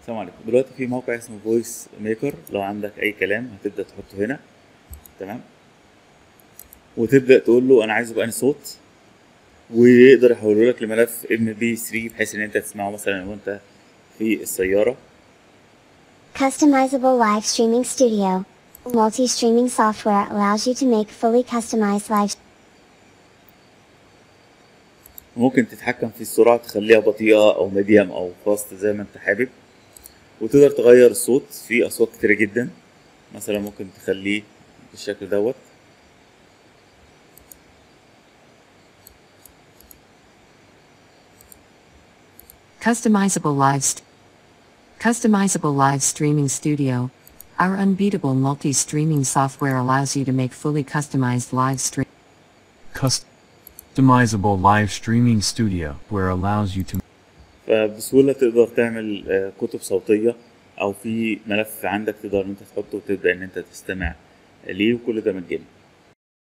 السلام عليكم دلوقتي في موقع اسمه فويس ميكر لو عندك اي كلام هتبدا تحطه هنا تمام وتبدا تقول له انا عايزه بأني صوت ويقدر يحوله لك لملف ام بي 3 بحيث ان انت تسمعه مثلا وانت في السياره Customizable live streaming studio. Multi-streaming software allows you to make fully customized live ممكن تتحكم في السرعه تخليها بطيئه او ميديم او فاست زي ما انت حابب وتقدر تغير الصوت في اصوات كتيره جدا مثلا ممكن تخليه بالشكل دوت Customizable live st- Customizable live streaming studio. Our unbeatable multi-streaming software allows you to make fully customized live stream. Customizable live streaming studio where allows you to فبسهولة تقدر تعمل آه، كتب صوتية أو في ملف عندك تقدر إن أنت تحطه وتبدأ إن أنت تستمع ليه وكل ده مجاني